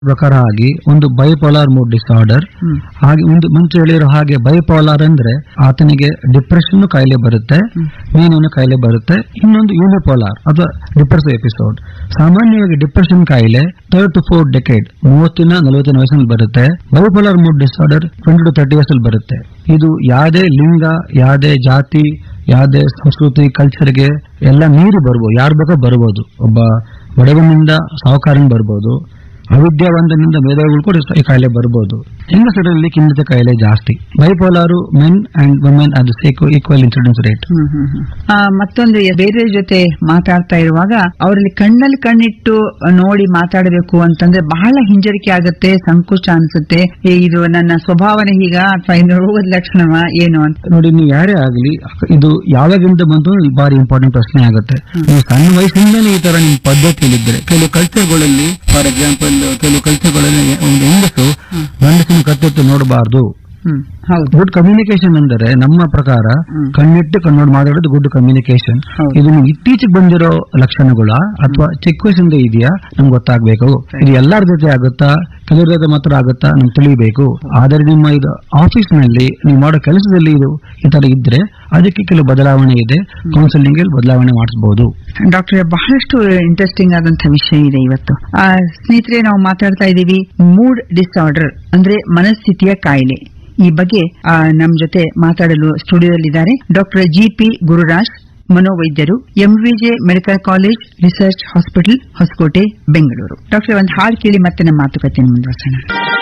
ಪ್ರಕಾರ ಆಗಿ ಒಂದು ಬೈಪೋಲಾರ್ ಮೂಡ್ ಡಿಸಾರ್ಡರ್ ಹ್ಮ್. ಹಾಗೆ ಒಂದು ಮುಂಚೆ ಹೇಳಿರೋ ಹಾಗೆ ಬೈಪೋಲಾರ್ ಅಂದ್ರೆ ಆತನಿಗೆ ಡಿಪ್ರೆಷನ್ ಕಾಯಿಲೆ ಬರುತ್ತೆ ಮೇನಿನ ಕಾಯಿಲೆ ಬರುತ್ತೆ ಇನ್ನೊಂದು ಯೂನಿಪೋಲಾರ್ ಅಥವಾ ಡಿಪ್ರೆಸಿವ್ ಎಪಿಸೋಡ್ ಸಾಮಾನ್ಯವಾಗಿ ಡಿಪ್ರೆಷನ್ ಕಾಯಿಲೆ ಥರ್ಡ್ ಟು ಫೋರ್ ಡೆಕೆಡ್ ಮೂವತ್ತಿನ ನಲವತ್ತಿನ ವಯಸ್ಸಲ್ಲಿ ಬರುತ್ತೆ bipolar mood disorder twenty to thirty ವಯಸ್ಸಲ್ಲಿ ಬರುತ್ತೆ ಇದು ಯಾವುದೇ ಲಿಂಗ ಯಾವುದೇ ಜಾತಿ ಯಾವುದೇ ಸಂಸ್ಕೃತಿ ಕಲ್ಚರ್ಗೆ ಎಲ್ಲ ಮೀರಿ ಬರ್ಬೋದು ಯಾರು ಬೇಕೋ ಬರ್ಬೋದು ಒಬ್ಬ ಬಡವನಿಂದ ಸಾಹುಕಾರನ್ ಬರ್ಬೋದು ಅವಿದ್ಯಾವಂತನಿಂದ ಮೇಧಾವಿಗಳು ಕೂಡ ಈ ಕಾಯಿಲೆ ಬರ್ಬೋದು ಹೆಂಗಸರಲ್ಲಿ ಖಿನ್ನತೆ ಕಾಯಿಲೆ ಜಾಸ್ತಿ ಬೈಪೋಲಾರು ಮೆನ್ ಅಂಡ್ ವುಮೆನ್ ಅದು ಸೇಕೋ ಈಕ್ವಲ್ ಇನ್ಸಿಡೆನ್ಸ್ ರೇಟ್ ಹ್ಮ್, ಹ್ಮ್, ಹ್ಮ್. ಆ, ಮತ್ತೊಂದು ಬೇರೆ ಜೊತೆ ಮಾತಾಡ್ತಾ ಇರುವಾಗ ಅವರಲ್ಲಿ ಕಣ್ಣಲ್ಲಿ ಕಣ್ಣಿಟ್ಟು ನೋಡಿ ಮಾತಾಡಬೇಕು ಅಂತಂದ್ರೆ ಬಹಳ ಹಿಂಜರಿಕೆ ಆಗುತ್ತೆ ಸಂಕೋಚ ಅನ್ಸುತ್ತೆ ಏ, ಇದು ನನ್ನ ಸ್ವಭಾವನೆ ಹೀಗ ಅಥವಾ ಇನ್ನು ರೋಗದ ಲಕ್ಷಣವ ಏನು ಅಂತ ನೋಡಿ ನೀವು ಯಾರೇ ಆಗಲಿ ಇದು ಯಾವಾಗಿಂದ ಬಂದು ಬಾರಿ ಇಂಪಾರ್ಟೆಂಟ್ ಪ್ರಶ್ನೆ ಆಗುತ್ತೆ ನೀವು ಸಣ್ಣ ವಯಸ್ಸಿಂದಲೇ ಈ ತರ ನಿಮ್ ಪದ್ಧತಿಯಲ್ಲಿದ್ದರೆ ಕೆಲವು ಕಲ್ಚರ್ಗಳಲ್ಲಿ ಫಾರ್ ಎಕ್ಸಾಂಪಲ್ ಕೆಲವು ಕಲ್ಚರ್ಗಳಲ್ಲಿ ಒಂದು ಹೆಂಗಸು ಗಂಡಸಿನ ಕತ್ತೆತ್ತು ನೋಡಬಾರ್ದು ಹ್ಮ್ ಹೌದು ಗುಡ್ ಕಮ್ಯುನಿಕೇಶನ್ ಅಂದರೆ ನಮ್ಮ ಪ್ರಕಾರ ಹ್ಮ್. ಕಣ್ಣಿಟ್ಟು ಕಣ್ಣೋಡ್ ಮಾತಾಡೋದು ಗುಡ್ ಕಮ್ಯುನಿಕೇಶನ್ ಹೌದು. ಇದು ನೀವು ಇತ್ತೀಚೆಗೆ ಬಂದಿರೋ ಲಕ್ಷಣಗಳ ಅಥವಾ ಚಿಕ್ಕ ವಯಸ್ಸಿಂದ ಇದೆಯಾ ನಮ್ಗೆ ಗೊತ್ತಾಗ್ಬೇಕು ಇದು ಎಲ್ಲರ ಜೊತೆ ಆಗುತ್ತಾ ಕೆಲವ್ರ ಜೊತೆ ಮಾತ್ರ ಆಗುತ್ತಾ ನಮ್ಗೆ ತಿಳಿಬೇಕು ಆದರೆ ನಿಮ್ಮ ಇದು ಆಫೀಸ್ ನಲ್ಲಿ ನೀವು ಮಾಡೋ ಕೆಲಸದಲ್ಲಿ ಇದು ಈ ತರ ಇದ್ರೆ ಅದಕ್ಕೆ ಕೆಲವು ಬದಲಾವಣೆ ಇದೆ ಕೌನ್ಸಿಲಿಂಗ್ ಅಲ್ಲಿ ಬದಲಾವಣೆ ಮಾಡಿಸಬಹುದು ಡಾಕ್ಟರ್ ಬಹಳಷ್ಟು ಇಂಟ್ರೆಸ್ಟಿಂಗ್ ಆದಂತಹ ವಿಷಯ ಇದೆ ಇವತ್ತು ಆ, ಸ್ನೇಹಿತರೆ ನಾವು ಮಾತಾಡ್ತಾ ಇದ್ದೀವಿ ಮೂಡ್ ಡಿಸಾರ್ಡರ್ ಅಂದ್ರೆ ಮನಸ್ಥಿತಿಯ ಕಾಯಿಲೆ ಈ ಬಗ್ಗೆ ಆ, ನಮ್ ಜೊತೆ ಮಾತಾಡಲು ಸ್ಟುಡಿಯೋದಲ್ಲಿದ್ದಾರೆ ಡಾಕ್ಟರ್ ಜಿ ಪಿ ಗುರುರಾಜ್ ಮನೋವೈದ್ಯರು MVJ medical college research hospital Hoskote Bengaluru doctor ಒಂದು ಹಾಡು ಕೇಳಿ ಮತ್ತೆ ನಮ್ಮ ಮಾತುಕತೆ ಮುಂದುವರ್ಸೋಣ